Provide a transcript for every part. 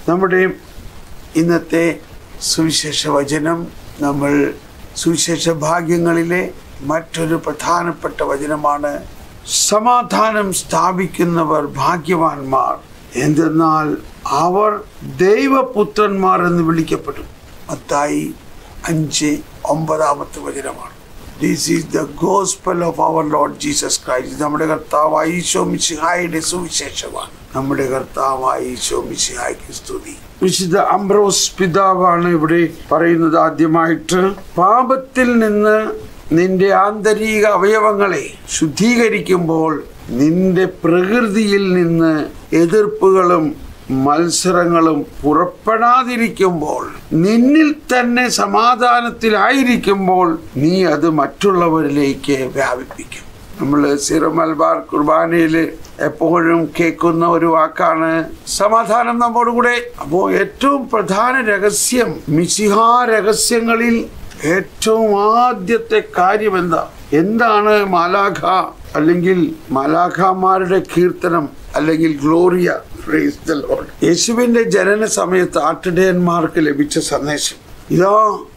നമ്മുടെ ഇന്നത്തെ സുവിശേഷ വചനം നമ്മൾ സുവിശേഷ ഭാഗ്യങ്ങളിലെ മറ്റൊരു പ്രധാനപ്പെട്ട വചനമാണ് സമാധാനം സ്ഥാപിക്കുന്നവർ ഭാഗ്യവാന്മാർ എന്തെന്നാൽ അവർ ദൈവപുത്രന്മാർ എന്ന് വിളിക്കപ്പെടും മത്തായി അഞ്ച് ഒമ്പതാമത്തെ വചനമാണ് this is the gospel of our Lord Jesus Christ നമ്മുടെ കർത്താവായ ഈശോ മിശിഹായുടെ സുവിശേഷമാണ് നമ്മുടെ കർത്താവായ ഈശോ മിശിഹായ്ക്ക് സ്തുതി വിശുദ്ധ അംബ്രോസ് പിതാവാണ് ഇവിടെ പറയുന്നത് ആദ്യമായിട്ട് പാപത്തിൽ നിന്ന് നിന്റെ ആന്തരിക അവയവങ്ങളെ ശുദ്ധീകരിക്കുമ്പോൾ നിന്റെ പ്രകൃതിയിൽ നിന്ന് എതിർപ്പുകളും മത്സരങ്ങളും പുറപ്പെടാതിരിക്കുമ്പോൾ നിന്നിൽ തന്നെ സമാധാനത്തിലായിരിക്കുമ്പോൾ നീ അത് മറ്റുള്ളവരിലേക്ക് വ്യാപിപ്പിക്കും നമ്മൾ സിറോ മലബാർ കുർബാനയിൽ എപ്പോഴും കേൾക്കുന്ന ഒരു വാക്കാണ് സമാധാനം നമ്മോട് കൂടെ അപ്പോൾ ഏറ്റവും പ്രധാന രഹസ്യം മിസിഹാ രഹസ്യങ്ങളിൽ ഏറ്റവും ആദ്യത്തെ കാര്യം എന്താ എന്താണ് മാലാഖ അല്ലെങ്കിൽ മാലാഖമാരുടെ കീർത്തനം അല്ലെങ്കിൽ ഗ്ലോറിയ Praise the Lord. യേശുവിന്റെ ജനന സമയത്ത് ആട്ടിടയന്മാർക്ക് ലഭിച്ച സന്ദേശം ഇതാ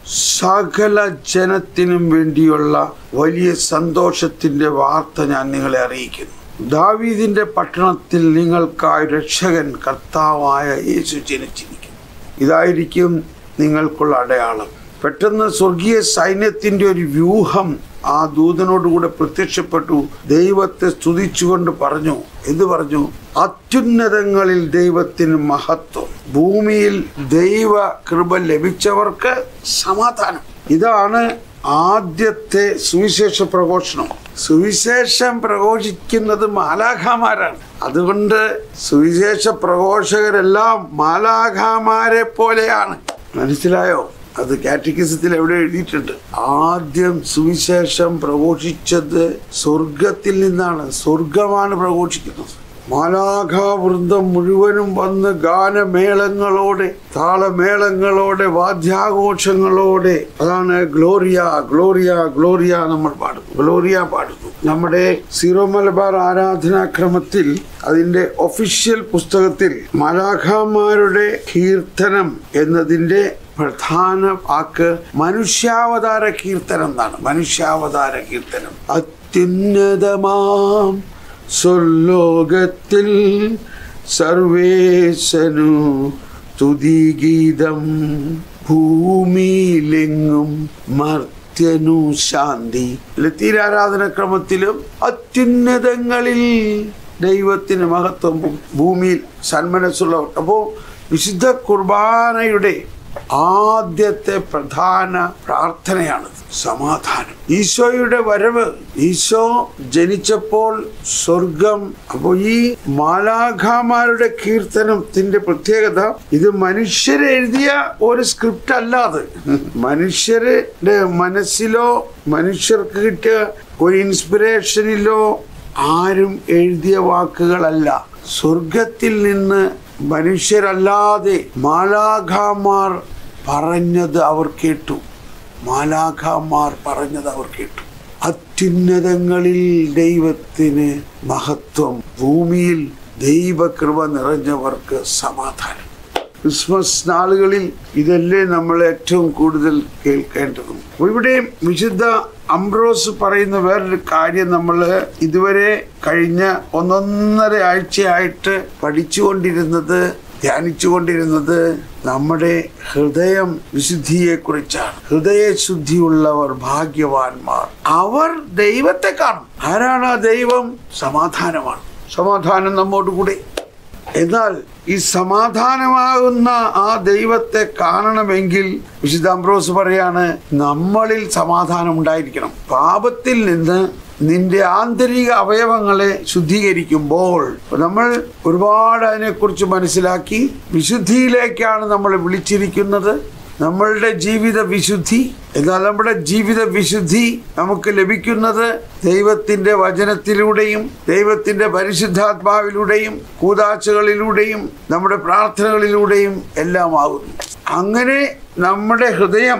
സകല ജനത്തിനും വേണ്ടിയുള്ള വലിയ സന്തോഷത്തിന്റെ വാർത്ത ഞാൻ നിങ്ങളെ അറിയിക്കുന്നു ദാവീദിന്റെ പട്ടണത്തിൽ നിങ്ങൾക്കായി രക്ഷകൻ കർത്താവായ യേശു ജനിച്ചിരിക്കുന്നു ഇതായിരിക്കും നിങ്ങൾക്കുള്ള അടയാളം പെട്ടെന്ന് സ്വർഗീയ സൈന്യത്തിന്റെ ഒരു വ്യൂഹം ആ ദൂതനോടുകൂടെ പ്രത്യക്ഷപ്പെട്ടു ദൈവത്തെ സ്തുതിച്ചുകൊണ്ട് പറഞ്ഞു എന്ത് പറഞ്ഞു അത്യുന്നതങ്ങളിൽ ദൈവത്തിന് മഹത്വം ഭൂമിയിൽ ദൈവ കൃപ ലഭിച്ചവർക്ക് സമാധാനം ഇതാണ് ആദ്യത്തെ സുവിശേഷ പ്രഘോഷണം സുവിശേഷം പ്രഘോഷിക്കുന്നത് മാലാഖമാരാണ് അതുകൊണ്ട് സുവിശേഷ പ്രഘോഷകരെല്ലാം മാലാഖമാരെ പോലെയാണ് മനസ്സിലായോ അത് കാറ്റഗിസത്തിൽ എവിടെ എഴുതിയിട്ടുണ്ട് ആദ്യം സുവിശേഷം പ്രഘോഷിച്ചത് സ്വർഗത്തിൽ നിന്നാണ് സ്വർഗമാണ് പ്രഘോഷിക്കുന്നത് മാലാഖാവൃന്ദം മുഴുവനും വന്ന് ഗാനമേളങ്ങളോടെ താളമേളങ്ങളോടെ വാദ്യാഘോഷങ്ങളോടെ അതാണ് ഗ്ലോറിയ ഗ്ലോറിയ ഗ്ലോറിയ നമ്മൾ പാടുന്നു ഗ്ലോറിയ പാടുന്നു നമ്മുടെ സീറോ മലബാർ ആരാധനാക്രമത്തിൽ അതിന്റെ ഒഫീഷ്യൽ പുസ്തകത്തിൽ മാലാഖമാരുടെ കീർത്തനം എന്നതിന്റെ പ്രധാന വാക്ക് മനുഷ്യാവതാര കീർത്തനം എന്നാണ് മനുഷ്യാവതാര കീർത്തനം അത്യുന്നതമാം സ്വർലോകത്തിൽ സർവേശനു തുതിഗീതം ഭൂമിയിലെങ്ങും മർത്യനു ശാന്തി ലത്തീരാരാധനക്രമത്തിലും അത്യുന്നതങ്ങളിൽ ദൈവത്തിന് മഹത്വം ഭൂമിയിൽ സന്മനസ്സുള്ളവർ അപ്പോൾ വിശുദ്ധ കുർബാനയുടെ ആദ്യത്തെ പ്രധാന പ്രാർത്ഥനയാണ് സമാധാനം ഈശോയുടെ വരവ് ഈശോ ജനിച്ചപ്പോൾ സ്വർഗം അപ്പോൾ ഈ മാലാഖാമാരുടെ കീർത്തനത്തിന്റെ പ്രത്യേകത ഇത് മനുഷ്യരെഴുതിയ ഒരു സ്ക്രിപ്റ്റ് അല്ലാതെ മനുഷ്യരുടെ മനസ്സിലോ മനുഷ്യർക്ക് കിട്ടിയ ഒരു ഇൻസ്പിറേഷനിലോ ആരും എഴുതിയ വാക്കുകളല്ല സ്വർഗത്തിൽ നിന്ന് മനുഷ്യരല്ലാതെ മാലാഖാമാർ പറഞ്ഞത് അവർ കേട്ടു മാലാഖാമാർ പറഞ്ഞത് അവർ കേട്ടു അത്യുന്നതങ്ങളിൽ ദൈവത്തിന് മഹത്വം ഭൂമിയിൽ ദൈവകൃപ നിറഞ്ഞവർക്ക് സമാധാനം ക്രിസ്മസ് നാളുകളിൽ ഇതല്ലേ നമ്മൾ ഏറ്റവും കൂടുതൽ കേൾക്കേണ്ടതും ഇവിടെ വിശുദ്ധ അംബ്രോസ് പറയുന്ന വേറൊരു കാര്യം നമ്മൾ ഇതുവരെ കഴിഞ്ഞ ഒന്നൊന്നര ആഴ്ചയായിട്ട് പഠിച്ചുകൊണ്ടിരുന്നത് ധ്യാനിച്ചുകൊണ്ടിരുന്നത് നമ്മുടെ ഹൃദയം വിശുദ്ധിയെ കുറിച്ചാണ് ഹൃദയശുദ്ധിയുള്ളവർ ഭാഗ്യവാന്മാർ അവർ ദൈവത്തെ കാണും ആരാണ് ആ ദൈവം സമാധാനമാണ് സമാധാനം നമ്മോട് കൂടെ എന്നാൽ ഈ സമാധാനമാകുന്ന ആ ദൈവത്തെ കാണണമെങ്കിൽ വിശുദ്ധ അംബ്രോസ് പറയാണ് നമ്മളിൽ സമാധാനം ഉണ്ടായിരിക്കണം പാപത്തിൽ നിന്ന് നിന്റെ ആന്തരിക അവയവങ്ങളെ ശുദ്ധീകരിക്കുമ്പോൾ നമ്മൾ ഒരുപാട് അതിനെക്കുറിച്ച് മനസ്സിലാക്കി വിശുദ്ധിയിലേക്കാണ് നമ്മൾ വിളിച്ചിരിക്കുന്നത് നമ്മളുടെ ജീവിത വിശുദ്ധി എന്നാൽ നമ്മുടെ ജീവിത വിശുദ്ധി നമുക്ക് ലഭിക്കുന്നത് ദൈവത്തിന്റെ വചനത്തിലൂടെയും ദൈവത്തിന്റെ പരിശുദ്ധാത്മാവിലൂടെയും കൂതാശകളിലൂടെയും നമ്മുടെ പ്രാർത്ഥനകളിലൂടെയും എല്ലാം ആകുന്നു അങ്ങനെ നമ്മുടെ ഹൃദയം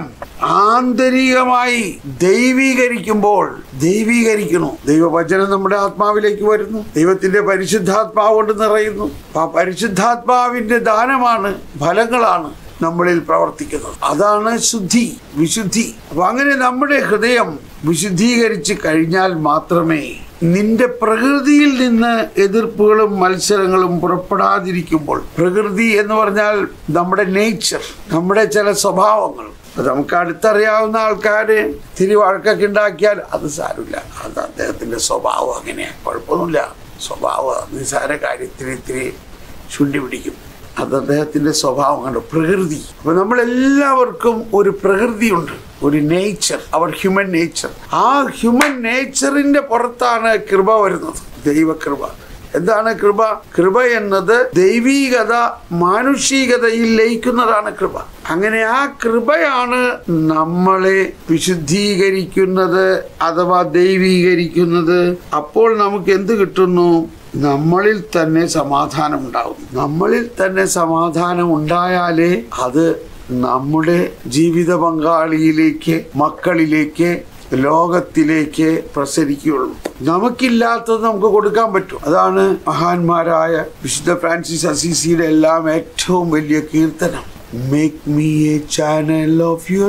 ആന്തരികമായി ദൈവീകരിക്കുമ്പോൾ ദൈവീകരിക്കണു ദൈവവചനം നമ്മുടെ ആത്മാവിലേക്ക് വരുന്നു ദൈവത്തിന്റെ പരിശുദ്ധാത്മാവ് കൊണ്ട് നിറയുന്നു ആ പരിശുദ്ധാത്മാവിന്റെ ദാനമാണ് ഫലങ്ങളാണ് നമ്മളിൽ പ്രവർത്തിക്കുന്നത് അതാണ് ശുദ്ധി വിശുദ്ധി അപ്പൊ അങ്ങനെ നമ്മുടെ ഹൃദയം വിശുദ്ധീകരിച്ച് കഴിഞ്ഞാൽ മാത്രമേ നിന്റെ പ്രകൃതിയിൽ നിന്ന് എതിർപ്പുകളും മത്സരങ്ങളും പുറപ്പെടാതിരിക്കുമ്പോൾ പ്രകൃതി എന്ന് പറഞ്ഞാൽ നമ്മുടെ നേച്ചർ നമ്മുടെ ചില സ്വഭാവങ്ങൾ അത് നമുക്ക് അടുത്തറിയാവുന്ന ആൾക്കാര് തിരി വഴക്കൊക്കെ ഉണ്ടാക്കിയാൽ അത് സാരമില്ല അത് അദ്ദേഹത്തിന്റെ സ്വഭാവം അങ്ങനെയാണ് കുഴപ്പമൊന്നുമില്ല സ്വഭാവം നിസ്സാര കാര്യത്തിന് ഇത്തിരി ചുണ്ടി പിടിക്കും അത് അദ്ദേഹത്തിന്റെ സ്വഭാവം കണ്ടു പ്രകൃതി അപ്പൊ നമ്മളെല്ലാവർക്കും ഒരു പ്രകൃതിയുണ്ട് ഒരു നേച്ചർ അവർ ഹ്യൂമൻ നേച്ചർ ആ ഹ്യൂമൻ നേച്ചറിന്റെ പുറത്താണ് കൃപ വരുന്നത് ദൈവകൃപ എന്താണ് കൃപ കൃപ എന്നത് ദൈവീകത മാനുഷികതയിൽ ലയിക്കുന്നതാണ് കൃപ അങ്ങനെ ആ കൃപയാണ് നമ്മളെ വിശുദ്ധീകരിക്കുന്നത് അഥവാ ദൈവീകരിക്കുന്നത് അപ്പോൾ നമുക്ക് എന്ത് കിട്ടുന്നു നമ്മളിൽ തന്നെ സമാധാനം ഉണ്ടാവും നമ്മളിൽ തന്നെ സമാധാനം ഉണ്ടായാലേ അത് നമ്മുടെ ജീവിത പങ്കാളിയിലേക്ക് മക്കളിലേക്ക് ലോകത്തിലേക്ക് പ്രസരിക്കുകയുള്ളൂ നമുക്കില്ലാത്തത് നമുക്ക് കൊടുക്കാൻ പറ്റും അതാണ് മഹാന്മാരായ വിശുദ്ധ ഫ്രാൻസിസ് അസീസിയുടെ എല്ലാം ഏറ്റവും വലിയ കീർത്തനം Make me a channel of your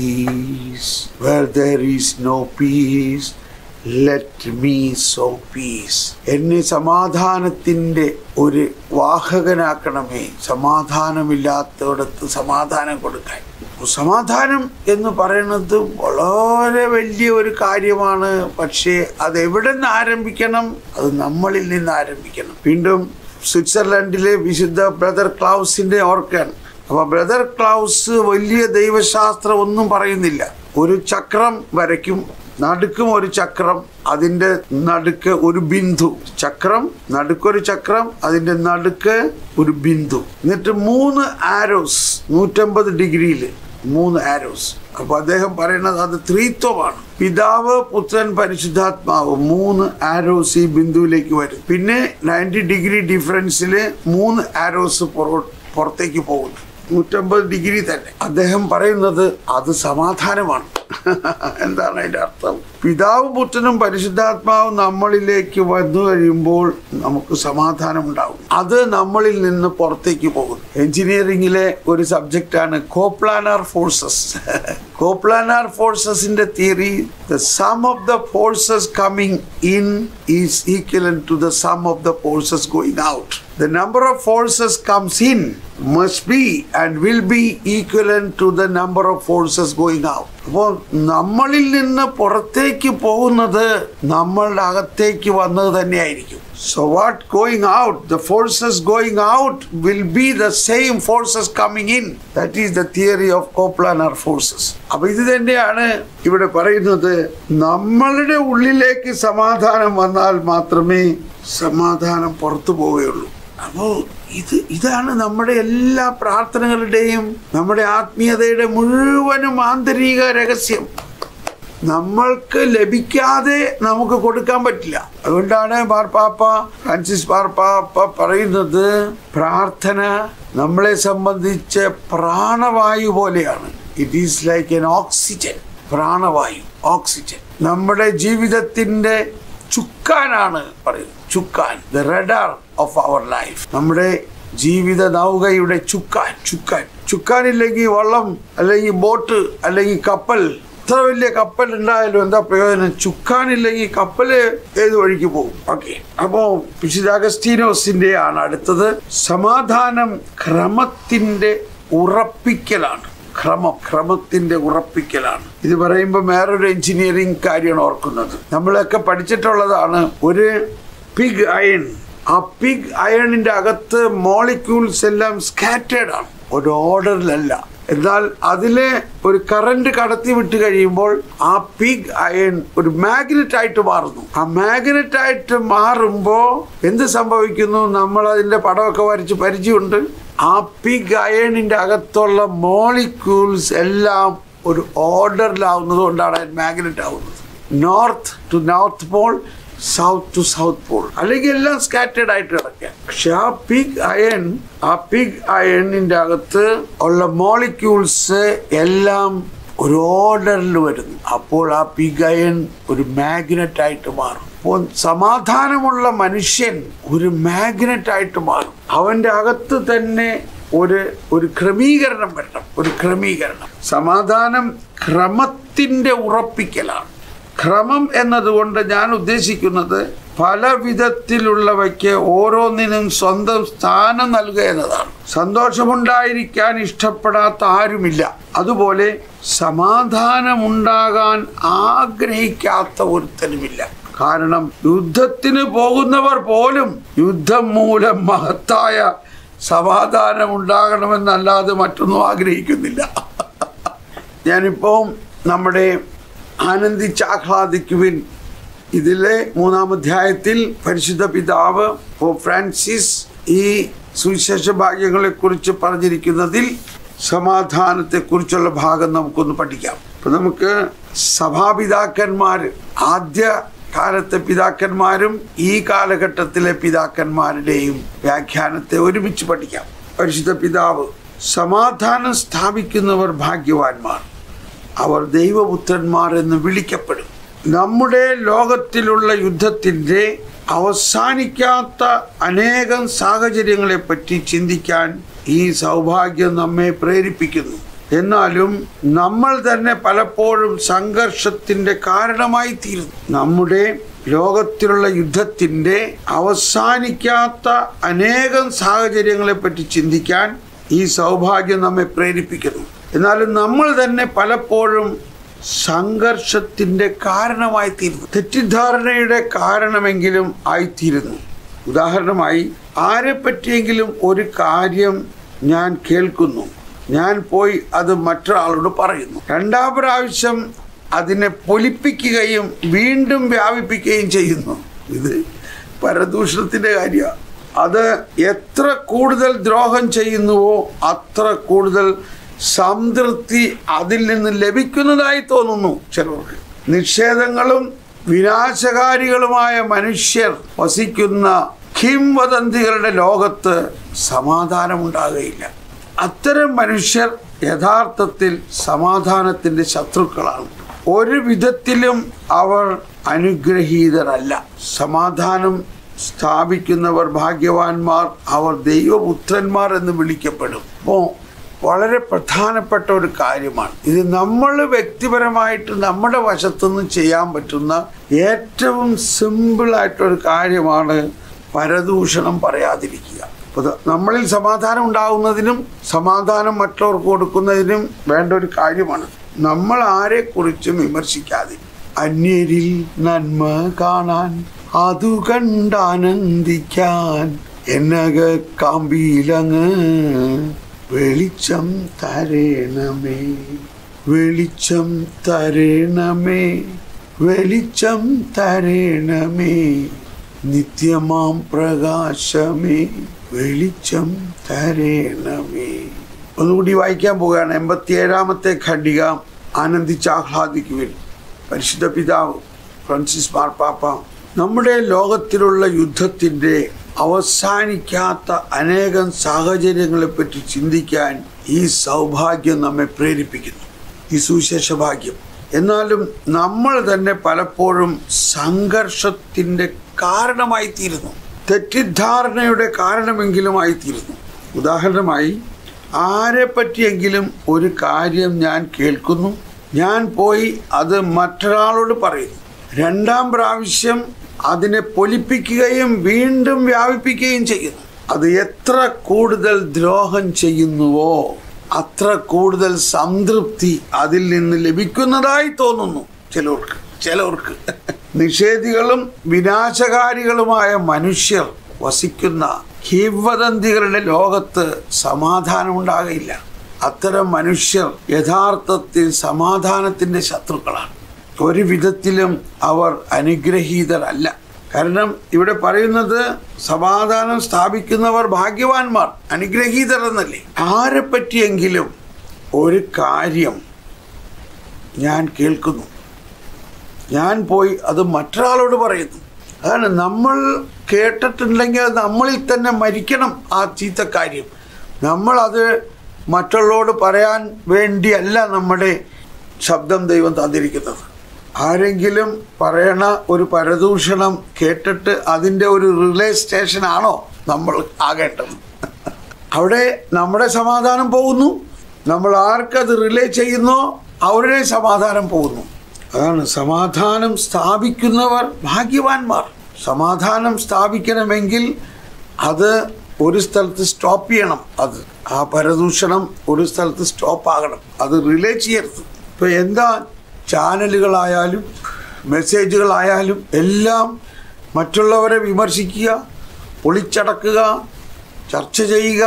peace. Where there is no peace, let me sow peace. എന്നെ സമാധാനത്തിൻ്റെ ഒരു വാഹകനാക്കണമേ സമാധാനമില്ലാത്തയിടത്ത് സമാധാനം കൊടുക്കാൻ സമാധാനം എന്ന് പറയുന്നത് വളരെ വലിയ ഒരു കാര്യമാണ് പക്ഷേ അത് എവിടെ നിന്ന് ആരംഭിക്കണം അത് നമ്മളിൽ നിന്ന് ആരംഭിക്കണം വീണ്ടും സ്വിറ്റ്സർലൻഡിലെ വിശുദ്ധ ബ്രദർ ക്ലൗസിന്റെ ഓർക്കാൻ അപ്പൊ ബ്രദർ ക്ലൗസ് വലിയ ദൈവശാസ്ത്രം ഒന്നും പറയുന്നില്ല ഒരു ചക്രം വരയ്ക്കും നടുക്കും ഒരു ചക്രം അതിന്റെ നടുക്ക് ഒരു ബിന്ദു ചക്രം നടുക്കൊരു ചക്രം അതിന്റെ നടുക്ക് ഒരു ബിന്ദു എന്നിട്ട് മൂന്ന് ആരോസ് നൂറ്റമ്പത് ഡിഗ്രിയിൽ മൂന്ന് ആരോസ് അപ്പൊ അദ്ദേഹം പറയുന്നത് അത് ത്രീത്വമാണ് പിതാവ് പുത്രൻ പരിശുദ്ധാത്മാവ് മൂന്ന് ആരോസ് ഈ ബിന്ദുവിലേക്ക് വരും പിന്നെ നയൻറ്റി ഡിഗ്രി ഡിഫറൻസിൽ മൂന്ന് ആരോസ് പുറത്തേക്ക് പോകുന്നു നൂറ്റമ്പത് ഡിഗ്രി തന്നെ അദ്ദേഹം പറയുന്നത് അത് സമാധാനമാണ് എന്താണ് അതിന്റെ അർത്ഥം പിതാവ് പുത്രനും പരിശുദ്ധാത്മാവും നമ്മളിലേക്ക് വന്നു കഴിയുമ്പോൾ നമുക്ക് സമാധാനം ഉണ്ടാവും അത് നമ്മളിൽ നിന്ന് പുറത്തേക്ക് പോകും എഞ്ചിനീയറിംഗിലെ ഒരു സബ്ജക്റ്റാണ് കോപ്ലാനാർ ഫോഴ്സസ് കോപ്ലാനാർ ഫോഴ്സസിന്റെ theory the sum of the forces coming in is equal to the sum of the forces going out the number of forces comes in must be and will be equivalent to the number of forces going out അപ്പോൾ നമ്മളിൽ നിന്ന് പുറത്തേക്ക് പോകുന്നത് നമ്മളുടെ അകത്തേക്ക് വന്നത് തന്നെയായിരിക്കും so what going out the forces going out will be the same forces coming in that is the theory of coplanar forces അപ്പൊ ഇത് തന്നെയാണ് ഇവിടെ പറയുന്നത് നമ്മളുടെ ഉള്ളിലേക്ക് സമാധാനം വന്നാൽ മാത്രമേ സമാധാനം പുറത്തു പോവുകയുള്ളൂ അപ്പോൾ ഇത് ഇതാണ് നമ്മുടെ എല്ലാ പ്രാർത്ഥനകളുടെയും നമ്മുടെ ആത്മീയതയുടെ മുഴുവനും ആന്തരിക രഹസ്യം നമ്മൾക്ക് ലഭിക്കാതെ നമുക്ക് കൊടുക്കാൻ പറ്റില്ല അതുകൊണ്ടാണ് മാർപ്പാപ്പ ഫ്രാൻസിസ് മാർപ്പാപ്പ പറയുന്നത് പ്രാർത്ഥന നമ്മളെ സംബന്ധിച്ച് പ്രാണവായു പോലെയാണ് it is like an oxygen പ്രാണവായു ഓക്സിജൻ നമ്മുടെ ജീവിതത്തിന്റെ ചുക്കാനാണ് പറയുന്നത് ചുക്കാൻ the rudder of our life നമ്മുടെ ജീവിത നൗകയുടെ ചുക്കാൻ ചുക്കാൻ ചുക്കാനില്ലെങ്കിൽ വള്ളം അല്ലെങ്കിൽ ബോട്ട് അല്ലെങ്കിൽ കപ്പൽ എത്ര വലിയ കപ്പൽ ഉണ്ടായാലും എന്താ പ്രയോജനം ചുക്കാനില്ലെങ്കിൽ കപ്പല് ഏത് വഴിക്ക് പോകും ഓക്കെ അപ്പോ വിശുദ്ധ അഗസ്റ്റീനോസിന്റെ ആണ് അടുത്തത് സമാധാനം ക്രമത്തിന്റെ ഉറപ്പിക്കലാണ് ക്രമം ക്രമത്തിന്റെ ഉറപ്പിക്കലാണ് ഇത് പറയുമ്പോൾ വേറൊരു എഞ്ചിനീയറിംഗ് കാര്യമാണ് ഓർക്കുന്നത് നമ്മളൊക്കെ പഠിച്ചിട്ടുള്ളതാണ് ഒരു പിഗ് അയൺ ആ പിഗ് അയണിന്റെ അകത്ത് മോളിക്യൂൾസ് എല്ലാം സ്കാറ്റേഡ് ആണ് ഒരു ഓർഡറിലല്ല എന്നാൽ അതിലെ ഒരു കറണ്ട് കടത്തി വിട്ട് കഴിയുമ്പോൾ ആ പിഗ് അയൺ ഒരു മാഗ്നറ്റ് ആയിട്ട് മാറുന്നു ആ മാഗ്നറ്റ് ആയിട്ട് മാറുമ്പോൾ എന്ത് സംഭവിക്കുന്നു നമ്മൾ അതിന്റെ പടമൊക്കെ വരച്ച് പരിചയമുണ്ട് ആ പിഗ് അയണിന്റെ അകത്തുള്ള മോളിക്യൂൾസ് എല്ലാം ഒരു ഓർഡറിലാവുന്നത് കൊണ്ടാണ് അത് മാഗ്നറ്റ് ആവുന്നത് north to north pole south to south pole അല്ലെങ്കിൽ എല്ലാം സ്കാറ്റേഡ് ആയിട്ട് കിടക്കുക പക്ഷെ ആ പിഗ് അയൺ ആ പിഗ് അയണിന്റെ അകത്ത് ഉള്ള മോളിക്യൂൾസ് എല്ലാം ഒരു ഓർഡറിൽ വരുന്നു അപ്പോൾ ആ പിഗയൻ ഒരു മാഗ്നറ്റ് ആയിട്ട് മാറും അപ്പോൾ സമാധാനമുള്ള മനുഷ്യൻ ഒരു മാഗ്നറ്റ് ആയിട്ട് മാറും അവൻ്റെ അകത്ത് തന്നെ ഒരു ഒരു ക്രമീകരണം വരണം ഒരു ക്രമീകരണം സമാധാനം ക്രമത്തിൻ്റെ ഉറപ്പിക്കലാണ് ക്രമം എന്നതുകൊണ്ട് ഞാൻ ഉദ്ദേശിക്കുന്നത് പല വിധത്തിലുള്ളവയ്ക്ക് ഓരോന്നിനും സ്വന്തം സ്ഥാനം നൽകുക എന്നതാണ് സന്തോഷമുണ്ടായിരിക്കാൻ ഇഷ്ടപ്പെടാത്ത ആരുമില്ല അതുപോലെ സമാധാനമുണ്ടാകാൻ ആഗ്രഹിക്കാത്ത ഒരുത്തനുമില്ല കാരണം യുദ്ധത്തിന് പോകുന്നവർ പോലും യുദ്ധം മൂലം മഹത്തായ സമാധാനം ഉണ്ടാകണമെന്നല്ലാതെ മറ്റൊന്നും ആഗ്രഹിക്കുന്നില്ല ഞാനിപ്പോൾ നമ്മുടെ ആനന്ദിച്ചാഹ്ലാദിക്കുവിൻ ഇതിലെ മൂന്നാം അധ്യായത്തിൽ പരിശുദ്ധ പിതാവ് പോപ്പ് ഫ്രാൻസിസ് ഈ സുവിശേഷ ഭാഗ്യങ്ങളെക്കുറിച്ച് പറഞ്ഞിരിക്കുന്നതിൽ സമാധാനത്തെക്കുറിച്ചുള്ള ഭാഗം നമുക്കൊന്ന് പഠിക്കാം അപ്പം നമുക്ക് സഭാപിതാക്കന്മാർ ആദ്യ കാലത്തെ പിതാക്കന്മാരും ഈ കാലഘട്ടത്തിലെ പിതാക്കന്മാരുടെയും വ്യാഖ്യാനത്തെ ഒരുമിച്ച് പഠിക്കാം പരിശുദ്ധ പിതാവ് സമാധാനം സ്ഥാപിക്കുന്നവർ ഭാഗ്യവാന്മാർ അവർ ദൈവപുത്രന്മാർ എന്ന് വിളിക്കപ്പെടും നമ്മുടെ ലോകത്തിലുള്ള യുദ്ധത്തിൻ്റെ അവസാനിക്കാത്ത അനേകം സാഹചര്യങ്ങളെപ്പറ്റി ചിന്തിക്കാൻ ഈ സൗഭാഗ്യം നമ്മെ പ്രേരിപ്പിക്കുന്നു എന്നാലും നമ്മൾ തന്നെ പലപ്പോഴും സംഘർഷത്തിൻ്റെ കാരണമായി തീരുന്നു നമ്മുടെ ലോകത്തിലുള്ള യുദ്ധത്തിൻ്റെ അവസാനിക്കാത്ത അനേകം സാഹചര്യങ്ങളെപ്പറ്റി ചിന്തിക്കാൻ ഈ സൗഭാഗ്യം നമ്മെ പ്രേരിപ്പിക്കുന്നു എന്നാലും നമ്മൾ തന്നെ പലപ്പോഴും സംഘർഷത്തിൻ്റെ കാരണമായി തീരുന്നു തെറ്റിദ്ധാരണയുടെ കാരണമെങ്കിലും ആയിത്തീരുന്നു ഉദാഹരണമായി ആരെ പറ്റിയെങ്കിലും ഒരു കാര്യം ഞാൻ കേൾക്കുന്നു ഞാൻ പോയി അത് മറ്റൊരാളോട് പറയുന്നു രണ്ടാം പ്രാവശ്യം അതിനെ പൊലിപ്പിക്കുകയും വീണ്ടും വ്യാപിപ്പിക്കുകയും ചെയ്യുന്നു ഇത് പരദൂഷണത്തിൻ്റെ കാര്യമാണ് അത് എത്ര കൂടുതൽ ദ്രോഹം ചെയ്യുന്നുവോ അത്ര കൂടുതൽ സംതൃപ്തി അതിൽ നിന്ന് ലഭിക്കുന്നതായി തോന്നുന്നു ചിലർക്ക് നിഷേധങ്ങളും വിനാശകാരികളുമായ മനുഷ്യർ വസിക്കുന്ന കിംവദന്തികളുടെ ലോകത്ത് സമാധാനമുണ്ടാകുകയില്ല അത്തരം മനുഷ്യർ യഥാർത്ഥത്തിൽ സമാധാനത്തിൻ്റെ ശത്രുക്കളാണ് ഒരു വിധത്തിലും അവർ അനുഗ്രഹീതരല്ല സമാധാനം സ്ഥാപിക്കുന്നവർ ഭാഗ്യവാന്മാർ അവർ ദൈവപുത്രന്മാർ എന്ന് വിളിക്കപ്പെടും അപ്പോൾ വളരെ പ്രധാനപ്പെട്ട ഒരു കാര്യമാണ് ഇത് നമ്മൾ വ്യക്തിപരമായിട്ട് നമ്മുടെ വശത്തുനിന്ന് ചെയ്യാൻ പറ്റുന്ന ഏറ്റവും സിമ്പിളായിട്ടൊരു കാര്യമാണ് പരദൂഷണം പറയാതിരിക്കുക അപ്പോൾ ഇത് നമ്മളിൽ സമാധാനം ഉണ്ടാകുന്നതിനും സമാധാനം മറ്റുള്ളവർക്ക് കൊടുക്കുന്നതിനും വേണ്ട ഒരു കാര്യമാണ് നമ്മൾ ആരെക്കുറിച്ചും വിമർശിക്കാതെ അന്യരിൽ നന്മ കാണാൻ അതു കണ്ടാനന്ദിക്കാൻ എന്നക കാമ്പിയിലങ്ങ് വെളിച്ചം തരേണമേ വെളിച്ചം തരേണമേ വെളിച്ചം തരേണമേ നിത്യമാം പ്രകാശമേ വെളിച്ചം തരേണമേ ഒന്നുകൂടി വായിക്കാൻ പോവുകയാണ് എൺപത്തിയേഴാമത്തെ ഖണ്ഡിക ആനന്ദിച്ചാഹ്ലാദിക്കുവിൻ പരിശുദ്ധ പിതാവ് ഫ്രാൻസിസ് മാർപ്പാപ്പ നമ്മുടെ ലോകത്തിലുള്ള യുദ്ധത്തിൻ്റെ അവസാനിക്കാത്ത അനേകം സാഹചര്യങ്ങളെപ്പറ്റി ചിന്തിക്കാൻ ഈ സൗഭാഗ്യം നമ്മെ പ്രേരിപ്പിക്കുന്നു ഈ സുവിശേഷ ഭാഗ്യം എന്നാലും നമ്മൾ തന്നെ പലപ്പോഴും സംഘർഷത്തിൻ്റെ കാരണമായി തീരുന്നു തെറ്റിദ്ധാരണയുടെ കാരണമെങ്കിലും ആയിത്തീരുന്നു ഉദാഹരണമായി ആരെ പറ്റിയെങ്കിലും ഒരു കാര്യം ഞാൻ കേൾക്കുന്നു ഞാൻ പോയി അത് മറ്റൊരാളോട് പറയുന്നു രണ്ടാം പ്രാവശ്യം അതിനെ പൊലിപ്പിക്കുകയും വീണ്ടും വ്യാപിപ്പിക്കുകയും ചെയ്യുന്നു അത് എത്ര കൂടുതൽ ദ്രോഹം ചെയ്യുന്നുവോ അത്ര കൂടുതൽ സംതൃപ്തി അതിൽ നിന്ന് ലഭിക്കുന്നതായി തോന്നുന്നു ചിലർക്ക് ചിലർക്ക് നിഷേധികളും വിനാശകാരികളുമായ മനുഷ്യർ വസിക്കുന്ന കിംവദന്തികളുടെ ലോകത്ത് സമാധാനം ഉണ്ടാകയില്ല അത്തരം മനുഷ്യർ യഥാർത്ഥത്തിൽ സമാധാനത്തിൻ്റെ ശത്രുക്കളാണ് ഒരു വിധത്തിലും അവർ അനുഗ്രഹീതരല്ല കാരണം ഇവിടെ പറയുന്നത് സമാധാനം സ്ഥാപിക്കുന്നവർ ഭാഗ്യവാന്മാർ അനുഗ്രഹീതർ എന്നല്ലേ ആരെ പറ്റിയെങ്കിലും ഒരു കാര്യം ഞാൻ കേൾക്കുന്നു ഞാൻ പോയി അത് മറ്റൊരാളോട് പറയുന്നു അതാണ് നമ്മൾ കേട്ടിട്ടുണ്ടെങ്കിൽ അത് നമ്മളിൽ തന്നെ മരിക്കണം ആ ചീത്ത കാര്യം നമ്മളത് മറ്റുള്ളവരോട് പറയാൻ വേണ്ടിയല്ല നമ്മുടെ ശബ്ദം ദൈവം തന്നിരിക്കുന്നത് ആരെങ്കിലും പറയണ ഒരു പരദൂഷണം കേട്ടിട്ട് അതിൻ്റെ ഒരു റിലേ സ്റ്റേഷനാണോ നമ്മൾ ആകേണ്ടത് അവിടെ നമ്മുടെ സമാധാനം പോകുന്നു നമ്മൾ ആർക്കത് റിലേ ചെയ്യുന്നോ അവരുടെ സമാധാനം പോകുന്നു അതാണ് സമാധാനം സ്ഥാപിക്കുന്നവർ ഭാഗ്യവാന്മാർ സമാധാനം സ്ഥാപിക്കണമെങ്കിൽ അത് ഒരു സ്ഥലത്ത് സ്റ്റോപ്പ് ചെയ്യണം അത് ആ പരദൂഷണം ഒരു സ്ഥലത്ത് സ്റ്റോപ്പ് ആകണം അത് റിലേ ചെയ്യരുത് ഇപ്പൊ എന്താ ചാനലുകളായാലും മെസ്സേജുകളായാലും എല്ലാം മറ്റുള്ളവരെ വിമർശിക്കുക പൊളിച്ചടക്കുക ചർച്ച ചെയ്യുക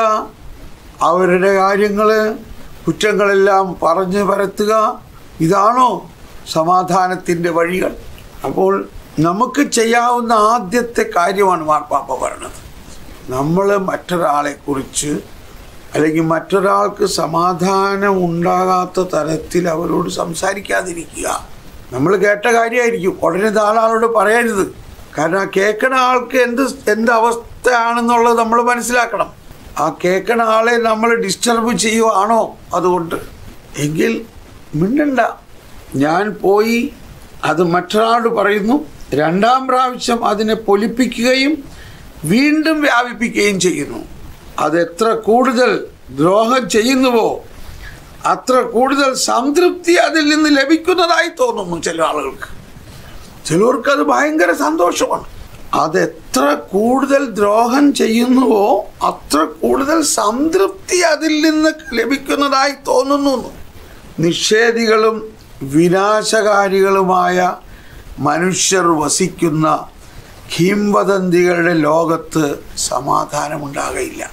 അവരുടെ കാര്യങ്ങൾ കുറ്റങ്ങളെല്ലാം പറഞ്ഞു പരത്തുക ഇതാണോ സമാധാനത്തിൻ്റെ വഴികൾ അപ്പോൾ നമുക്ക് ചെയ്യാവുന്ന ആദ്യത്തെ കാര്യമാണ് മാർപ്പാപ്പ പറയുന്നത് നമ്മൾ മറ്റൊരാളെക്കുറിച്ച് അല്ലെങ്കിൽ മറ്റൊരാൾക്ക് സമാധാനം ഉണ്ടാകാത്ത തരത്തിൽ അവരോട് സംസാരിക്കാതിരിക്കുക നമ്മൾ കേട്ട കാര്യമായിരിക്കും ഉടനെ ആളാളോട് പറയരുത് കാരണം ആ കേൾക്കണ ആൾക്ക് എന്ത് എന്ത് അവസ്ഥയാണെന്നുള്ളത് നമ്മൾ മനസ്സിലാക്കണം ആ കേൾക്കണ ആളെ നമ്മൾ ഡിസ്റ്റർബ് ചെയ്യുവാണോ അതുകൊണ്ട് എങ്കിൽ മിണ്ടണ്ട ഞാൻ പോയി അത് മറ്റൊരാളോട് പറയുന്നു രണ്ടാം പ്രാവശ്യം അതിനെ പൊലിപ്പിക്കുകയും വീണ്ടും വ്യാപിപ്പിക്കുകയും ചെയ്യുന്നു അത് എത്ര കൂടുതൽ ദ്രോഹം ചെയ്യുന്നുവോ അത്ര കൂടുതൽ സംതൃപ്തി അതിൽ നിന്ന് ലഭിക്കുന്നതായി തോന്നുന്നു ചില ആളുകൾക്ക് ചിലർക്ക് അത് ഭയങ്കര സന്തോഷമാണ് അത് എത്ര കൂടുതൽ ദ്രോഹം ചെയ്യുന്നുവോ അത്ര കൂടുതൽ സംതൃപ്തി അതിൽ നിന്ന് ലഭിക്കുന്നതായി തോന്നുന്നു നിഷേധികളും വിനാശകാരികളുമായ മനുഷ്യർ വസിക്കുന്ന കിംവദന്തികളുടെ ലോകത്ത് സമാധാനമുണ്ടാകയില്ല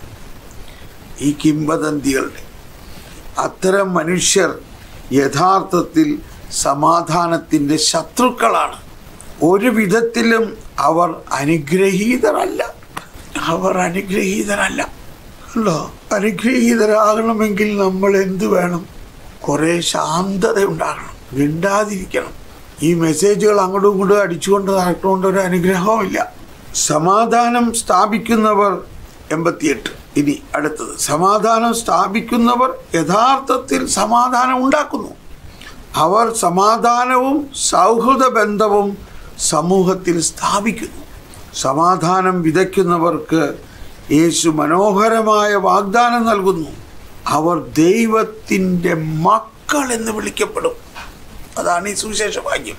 ഈ കിംവദന്തികളുടെ അത്തരം മനുഷ്യർ യഥാർത്ഥത്തിൽ സമാധാനത്തിൻ്റെ ശത്രുക്കളാണ് ഒരു വിധത്തിലും അവർ അനുഗ്രഹീതരല്ല അവർ അനുഗ്രഹീതരല്ല അല്ലോ അനുഗ്രഹീതരാകണമെങ്കിൽ നമ്മൾ എന്ത് വേണം കുറേ ശാന്തത ഉണ്ടാകണം മിണ്ടാതിരിക്കണം ഈ മെസ്സേജുകൾ അങ്ങോട്ടും ഇങ്ങോട്ടും അടിച്ചുകൊണ്ട് നടക്കുകൊണ്ട് ഒരു അനുഗ്രഹവുമില്ല സമാധാനം സ്ഥാപിക്കുന്നവർ എൺപത്തിയെട്ട് ഇനി അടുത്തത് സമാധാനം സ്ഥാപിക്കുന്നവർ യഥാർത്ഥത്തിൽ സമാധാനം ഉണ്ടാക്കുന്നു അവർ സമാധാനവും സൗഹൃദ ബന്ധവും സമൂഹത്തിൽ സ്ഥാപിക്കുന്നു സമാധാനം വിതയ്ക്കുന്നവർക്ക് യേശു മനോഹരമായ വാഗ്ദാനം നൽകുന്നു അവർ ദൈവത്തിൻ്റെ മക്കൾ എന്ന് വിളിക്കപ്പെടും അതാണ് ഈ സുവിശേഷ ഭാഗ്യം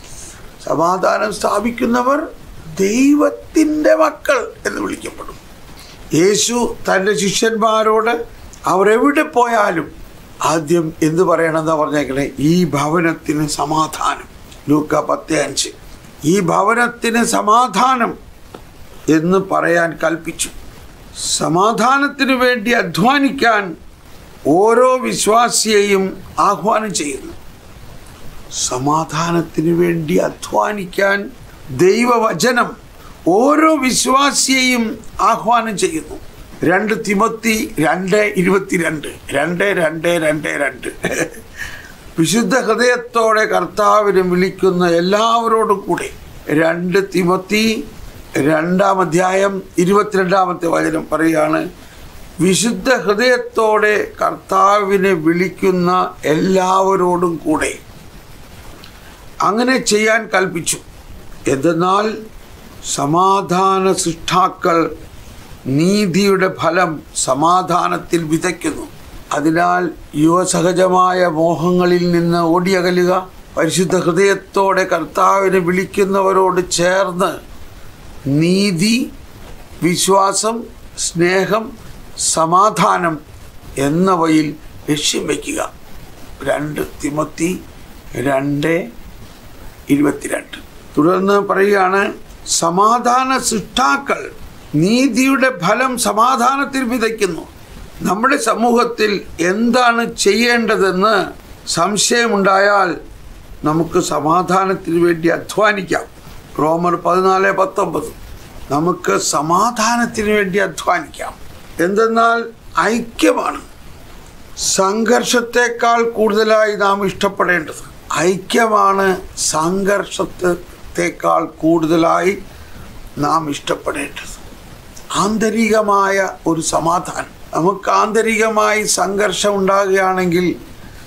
സമാധാനം സ്ഥാപിക്കുന്നവർ ദൈവത്തിൻ്റെ മക്കൾ എന്ന് വിളിക്കപ്പെടും യേശു തൻ്റെ ശിഷ്യന്മാരോട് അവർ എവിടെ പോയാലും ആദ്യം എന്ത് പറയണമെന്നാ പറഞ്ഞേക്കണേ ഈ ഭവനത്തിന് സമാധാനം ലൂക്ക പത്ത് അഞ്ച് ഈ ഭവനത്തിന് സമാധാനം എന്ന് പറയാൻ കൽപ്പിച്ചു സമാധാനത്തിന് വേണ്ടി അധ്വാനിക്കാൻ ഓരോ വിശ്വാസിയെയും ആഹ്വാനം ചെയ്യുന്നു സമാധാനത്തിന് വേണ്ടി അധ്വാനിക്കാൻ ദൈവവചനം ഓരോ വിശ്വാസിയെയും ആഹ്വാനം ചെയ്യുന്നു രണ്ട് തിമത്തി രണ്ട് ഇരുപത്തിരണ്ട് രണ്ട് രണ്ട് രണ്ട് രണ്ട് വിശുദ്ധ ഹൃദയത്തോടെ കർത്താവിനെ വിളിക്കുന്ന എല്ലാവരോടും കൂടെ രണ്ട് തിമത്തി രണ്ടാം അധ്യായം ഇരുപത്തിരണ്ടാമത്തെ വചനം പറയുകയാണ് വിശുദ്ധ ഹൃദയത്തോടെ കർത്താവിനെ വിളിക്കുന്ന എല്ലാവരോടും കൂടെ അങ്ങനെ ചെയ്യാൻ കൽപ്പിച്ചു എന്തെന്നാൽ സമാധാന സൃഷ്ടാക്കൾ നീതിയുടെ ഫലം സമാധാനത്തിൽ വിതയ്ക്കുന്നു അതിനാൽ യുവസഹജമായ മോഹങ്ങളിൽ നിന്ന് ഓടിയകലുക പരിശുദ്ധ ഹൃദയത്തോടെ കർത്താവിനെ വിളിക്കുന്നവരോട് ചേർന്ന് നീതി വിശ്വാസം സ്നേഹം സമാധാനം എന്നവയിൽ ലക്ഷ്യം വയ്ക്കുക രണ്ട് തിമത്തി രണ്ട് ഇരുപത്തിരണ്ട് തുടർന്ന് പറയുകയാണ് സമാധാന സൃഷ്ടാക്കൾ നീതിയുടെ ഫലം സമാധാനത്തിൽ വിതയ്ക്കുന്നു നമ്മുടെ സമൂഹത്തിൽ എന്താണ് ചെയ്യേണ്ടതെന്ന് സംശയമുണ്ടായാൽ നമുക്ക് സമാധാനത്തിന് വേണ്ടി അധ്വാനിക്കാം റോമർ പതിനാല് പത്തൊമ്പത് നമുക്ക് സമാധാനത്തിന് വേണ്ടി അധ്വാനിക്കാം എന്തെന്നാൽ ഐക്യമാണ് സംഘർഷത്തെക്കാൾ കൂടുതലായി നാം ഇഷ്ടപ്പെടേണ്ടത് ഐക്യമാണ് സംഘർഷത്തെക്കാൾ കൂടുതലായി നാം ഇഷ്ടപ്പെടേണ്ടത് ആന്തരികമായ ഒരു സമാധാനം നമുക്ക് ആന്തരികമായി സംഘർഷം ഉണ്ടാകുകയാണെങ്കിൽ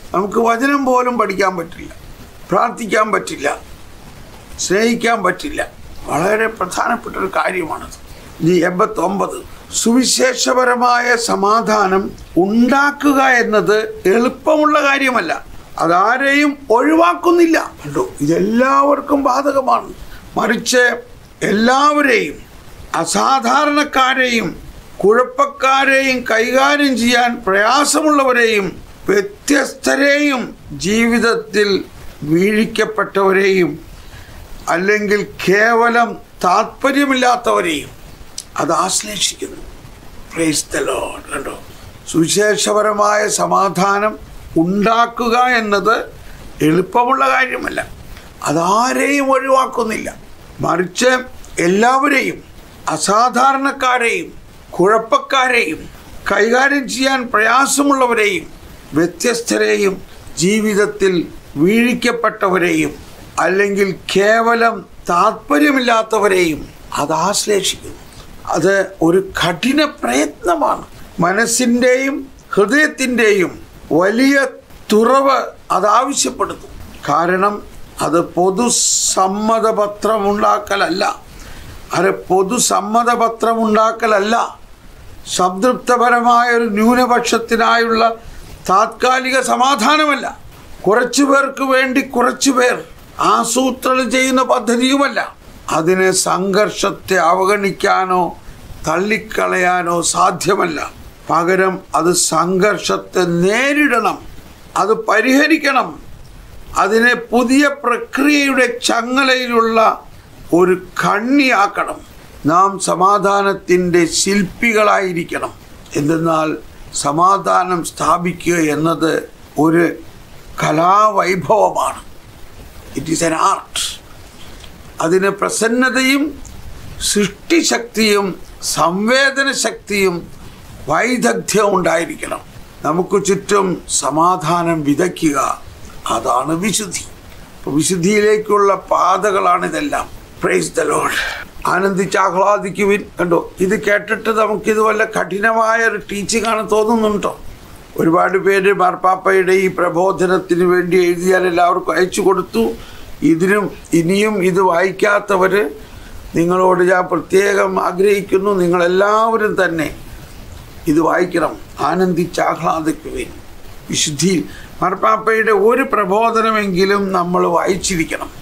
നമുക്ക് വചനം പോലും പഠിക്കാൻ പറ്റില്ല പ്രാർത്ഥിക്കാൻ പറ്റില്ല സ്നേഹിക്കാൻ പറ്റില്ല വളരെ പ്രധാനപ്പെട്ട ഒരു കാര്യമാണത് ഇനി എൺപത്തൊമ്പത് സുവിശേഷപരമായ സമാധാനം ഉണ്ടാക്കുക എന്നത് എളുപ്പമുള്ള കാര്യമല്ല അതാരെയും ഒഴിവാക്കുന്നില്ല കണ്ടോ ഇതെല്ലാവർക്കും ബാധകമാണ് മറിച്ച് എല്ലാവരെയും അസാധാരണക്കാരെയും കുഴപ്പക്കാരെയും കൈകാര്യം ചെയ്യാൻ പ്രയാസമുള്ളവരെയും വ്യത്യസ്തരെയും ജീവിതത്തിൽ വീഴിക്കപ്പെട്ടവരെയും അല്ലെങ്കിൽ കേവലം താല്പര്യമില്ലാത്തവരെയും അത് ആശ്ലേഷിക്കുന്നു പ്രൈസ് ദ ലോർഡ് കണ്ടോ സുവിശേഷപരമായ സമാധാനം ഉണ്ടാക്കുക എന്നത് എളുപ്പമുള്ള കാര്യമല്ല അതാരെയും ഒഴിവാക്കുന്നില്ല മറിച്ച് എല്ലാവരെയും അസാധാരണക്കാരെയും കുഴപ്പക്കാരെയും കൈകാര്യം ചെയ്യാൻ പ്രയാസമുള്ളവരെയും വ്യത്യസ്തരെയും ജീവിതത്തിൽ വീഴിക്കപ്പെട്ടവരെയും അല്ലെങ്കിൽ കേവലം താല്പര്യമില്ലാത്തവരെയും അത് ആശ്ലേഷിക്കുന്നു അത് ഒരു കഠിന പ്രയത്നമാണ് മനസ്സിൻ്റെയും ഹൃദയത്തിൻ്റെയും വലിയ തുറവ് അത് ആവശ്യപ്പെടുന്നു കാരണം അത് പൊതുസമ്മതപത്രം ഉണ്ടാക്കലല്ല അത് പൊതുസമ്മതപത്രം ഉണ്ടാക്കലല്ല സംതൃപ്തപരമായ ഒരു ന്യൂനപക്ഷത്തിനായുള്ള താത്കാലിക സമാധാനമല്ല കുറച്ചു പേർക്ക് വേണ്ടി കുറച്ചു പേർ ആസൂത്രണം ചെയ്യുന്ന പദ്ധതിയുമല്ല അതിന് സംഘർഷത്തെ അവഗണിക്കാനോ തള്ളിക്കളയാനോ സാധ്യമല്ല പകരം അത് സംഘർഷത്തെ നേരിടണം അത് പരിഹരിക്കണം അതിനെ പുതിയ പ്രക്രിയയുടെ ചങ്ങലയിലുള്ള ഒരു കണ്ണിയാക്കണം നാം സമാധാനത്തിൻ്റെ ശില്പികളായിരിക്കണം എന്തെന്നാൽ സമാധാനം സ്ഥാപിക്കുക എന്നത് ഒരു കലാവൈഭവമാണ് ഇറ്റ് ഈസ് എൻ ആർട്ട് അതിന് പ്രസന്നതയും സൃഷ്ടിശക്തിയും സംവേദന ശക്തിയും വൈദഗ്ധ്യവും ഉണ്ടായിരിക്കണം നമുക്ക് ചുറ്റും സമാധാനം വിതയ്ക്കുക അതാണ് വിശുദ്ധി അപ്പോൾ വിശുദ്ധിയിലേക്കുള്ള പാതകളാണിതെല്ലാം പ്രൈസ് ദ ലോഡ് ആനന്ദിച്ച് ആഹ്ലാദിക്കുവിൻ കണ്ടോ ഇത് കേട്ടിട്ട് നമുക്കിത് വല്ല കഠിനമായ ഒരു ടീച്ചിങ് ആണ് തോന്നുന്നുണ്ടോ ഒരുപാട് പേര് മാർപ്പാപ്പയുടെ ഈ പ്രബോധനത്തിന് വേണ്ടി എഴുതിയാൽ എല്ലാവർക്കും അയച്ചു കൊടുത്തു ഇതിനും ഇനിയും ഇത് വായിക്കാത്തവർ നിങ്ങളോട് ഞാൻ പ്രത്യേകം ആഗ്രഹിക്കുന്നു നിങ്ങളെല്ലാവരും തന്നെ ഇത് വായിക്കണം ആനന്ദിച്ച് ആഹ്ലാദിക്കുവിൻ വിശുദ്ധിയിൽ മാർപ്പാപ്പയുടെ ഒരു പ്രബോധനമെങ്കിലും നമ്മൾ വായിച്ചിരിക്കണം